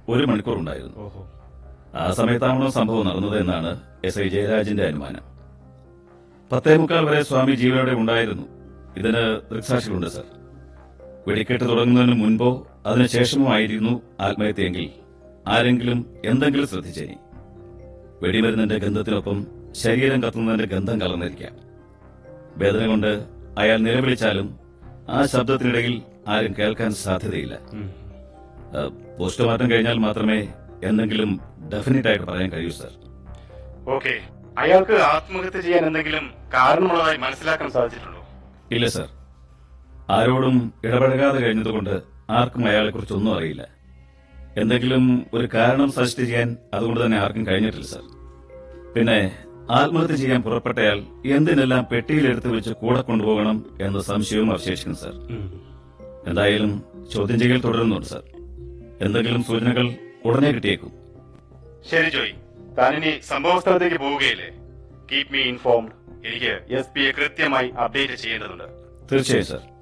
ഒരു മണിക്കൂർ ഉണ്ടായിരുന്നു ഓഹോ ആ സമയത്താണോ സംഭവം നടന്നത് എന്നാണ് എസ് ഐ ജയരാജന്റെ അനുമാനം പത്തേ മുക്കാൽ വരെ സ്വാമി ജീവനോടെ ഉണ്ടായിരുന്നു ഇതിന് ദൃക്സാക്ഷികളുണ്ട് സർ വെടിക്കെട്ട് തുടങ്ങുന്നതിന് മുൻപോ അതിനുശേഷമോ ആയിരുന്നു ആത്മഹത്യയെങ്കിൽ ആരെങ്കിലും എന്തെങ്കിലും ശ്രദ്ധിച്ചേനി വെടിമരുന്നിന്റെ ഗന്ധത്തിനൊപ്പം ശരീരം കത്തുന്നതിന്റെ ഗന്ധം കലർന്നിരിക്കാം വേദന കൊണ്ട് അയാൾ നിലവിളിച്ചാലും ആ ശബ്ദത്തിനിടയിൽ ആരും കേൾക്കാൻ സാധ്യതയില്ല ഉം. ആ, പോസ്റ്റ്മോർട്ടം കഴിഞ്ഞാൽ മാത്രമേ എന്തെങ്കിലും ഡെഫിനറ്റ് ആയിട്ട് പറയാൻ കഴിയൂ സർ ഓക്കെ അയാൾക്ക് ആത്മഹത്യ ചെയ്യാൻ എന്തെങ്കിലും കാരണമുള്ളതായി മനസ്സിലാക്കാൻ സാധിച്ചിട്ടുണ്ടോ ഇല്ല സർ ആരോടും ഇടപഴകാതെ കഴിഞ്ഞതുകൊണ്ട് ആർക്കും അയാളെക്കുറിച്ച് ഒന്നും അറിയില്ല എന്തെങ്കിലും ഒരു കാരണം സജസ്റ്റ് ചെയ്യാൻ അതുകൊണ്ട് തന്നെ ആർക്കും കഴിഞ്ഞിട്ടില്ല സർ പിന്നെ ആത്മഹത്യ ചെയ്യാൻ പുറപ്പെട്ടയാൾ എന്തിനെല്ലാം പെട്ടിയിലെടുത്ത് വെച്ച് കൂടെ കൊണ്ടുപോകണം എന്ന സംശയവും അവശേഷിക്കുന്നു സർ എന്തായാലും ചോദ്യം ചെയ്യൽ തുടരുന്നുണ്ട് സർ എന്തെങ്കിലും സൂചനകൾ ഉടനെ കിട്ടിയേക്കും ശരി ജോയ് താനിനി സംഭവ സ്ഥലത്തേക്ക് പോവുകയില്ലേ കീപ് മീ ഇൻഫോംഡ് എനിക്ക് എസ് പിയെ കൃത്യമായി അപ്ഡേറ്റ് ചെയ്യേണ്ടതുണ്ട് തീർച്ചയായും സർ